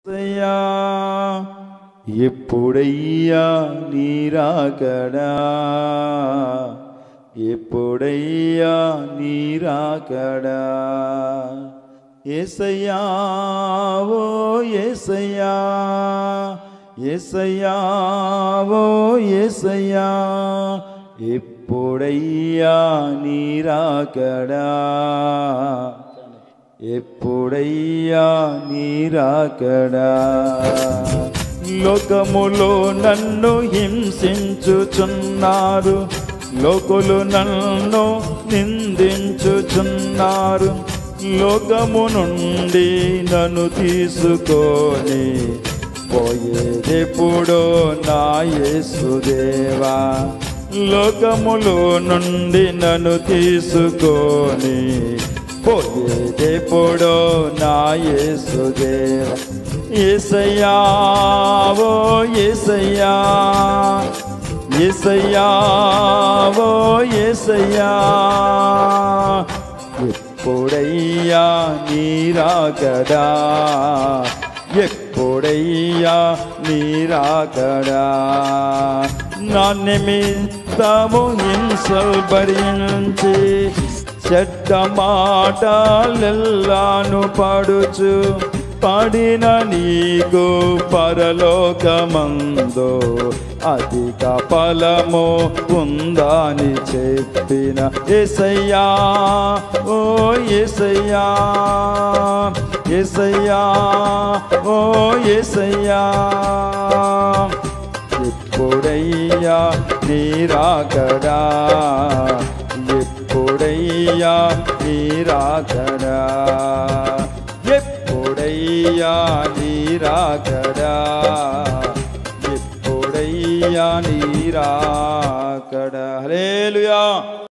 ఏసయ్యా ఎప్పుడయ్యా నీరాకడా ఎప్పుడయ్యా నీరాకడా ఏసయ్యా ఓ ఏసయ్యా ఏసయ్యా ఓ ఏసయ్యా ఎప్పుడయ్యా నీరాకడా ఎప్పుడయ్యా నీరాకడా లోకములో నన్ను హింసించుచున్నారు లోకులు నన్ను నిందించుచున్నారు లోకము నుండి నన్ను తీసుకొని పోయేదెప్పుడో నా యేసుదేవా లోకములో నుండి నన్ను తీసుకొని పోయేదెప్పుడో నా యేసుదేవ ఏసయ్యా ఓ ఏసయ్యా ఏసయ్యా ఓ ఏసయ్యా ఎప్పుడయ్యా నీరాకడా ఎప్పుడయ్యా నీరాకడా నా నిమిత్తము హింసలు భరించి చెడ్డ మాటలెల్లాను పడుచు పడిన నీకు పరలోకమందో అధిక ఫలము ఉందని చెప్పిన ఏసయ్యా ఓ ఏసయ్యా ఏసయ్యా ఓ ఏసయ్యా ఎప్పుడయ్యా నీరాకడా ఎప్పుడయ్యా నీరాకడా ఎప్పుడయ్యా నీరాకడా ఎప్పుడయ్యా నీరాకడా హల్లెలూయా